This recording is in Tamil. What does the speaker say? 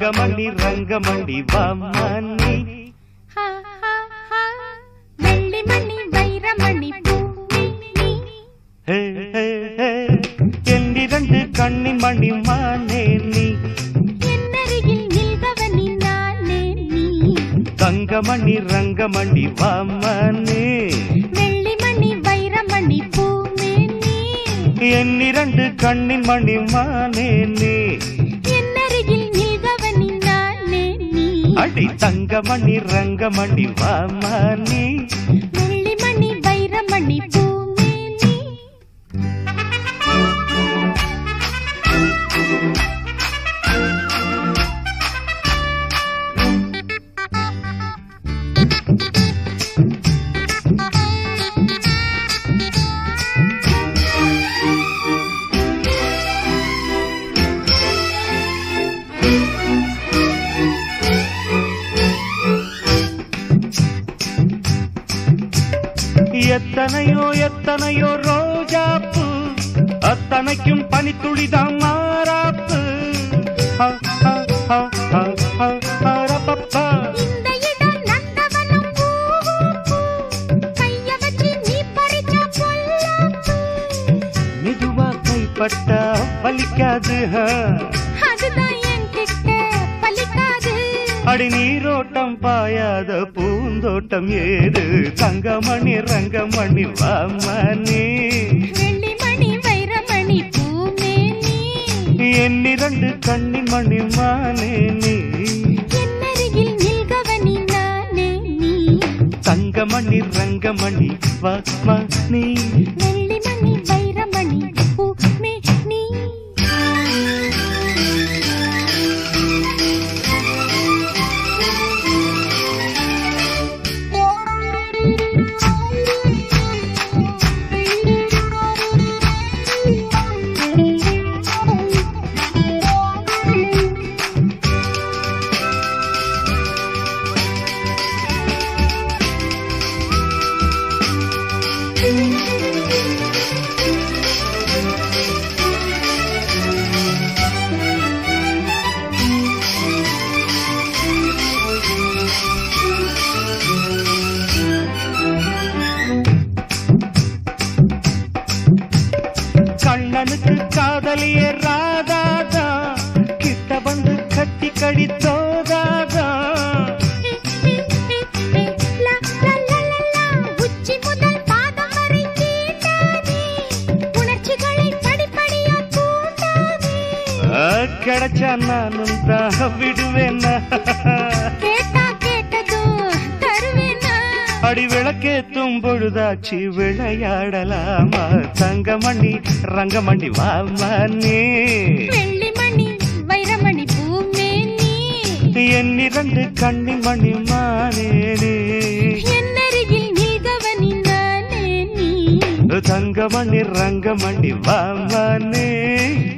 தங்கமணி ரங்கமணி வாமணி ஹா, ஹா, ஹா. வெள்ளி மணி வைரமணி பூமி நீ. ஹே, ஹே, ஹே. என்னிரண்டு கண்ணின் மணி மானே நீ என்னருகில் நில்பவனி நானே நீ. தங்கமணி ரங்கமணி வாமணி வெள்ளி மணி வைரமணி பூமி நீ. என்னிரண்டு கண்ணின் மணி மானே நீ என்னருகில் நில்பவனி நானே நீ. அடி தங்கமணி ரங்கமணி வாமணி வெள்ளி மணி வைரமணி பூமி நீ. எத்தனையோ எத்தனையோ ரோஜாப்பு அத்தனைக்கும் பனித்துளிதான் மாறாப்பு ஹ, ஹ, ஹ, ஹ, ஹ, ஹரப்பப்பா. இந்த இடம் நந்தவனம் பூவும் பூ. கைய வச்சு நீ பறிச்ச பொல்லாப்பு. மெதுவா கைப்பட்டா வலிக்காது ஹ. அதுதான் என்கிட்ட பலிக்காது. அடி நீரோட்டம் பாயாத பூந்தோட்டம் ஏது தங்கமணி ரங்கமணி வாமணி வெள்ளி மணி வைரமணி பூமேனி. என்னிரண்டு கண்ணின் மணி மானே நீ என்னருகில் நில்கவனி நானே நீ. தங்கமணி ரங்கமணி வாமணி வெள்ளி மணி வைரமணி பூமேனி. கண்ணனுக்கு காதலிய ராதாதா கிட்ட வந்து கட்டி கடித்தோதாதா லா, லா, லா, லா, லா. உச்சி முதல் பாதம் வரை தீண்டாதே. உணர்ச்சிகளை படிப்படியா தூண்டாதே. கிடைச்சா நானும் தான் விடுவேன்னா கேட்டா கேட்டதும் தருவேனா? அடி விளக்கேத்தும் பொழுதாச்சு விளையாடலாமா தங்கமணி ரங்கமணி வாமணி வெள்ளி மணி வைரமணி பூமேனி. என்னிரண்டு கண்ணின் மணி மானேனே என்னருகில் நில்கவனி நானே நீ. தங்கமணி ரங்கமணி வாமணி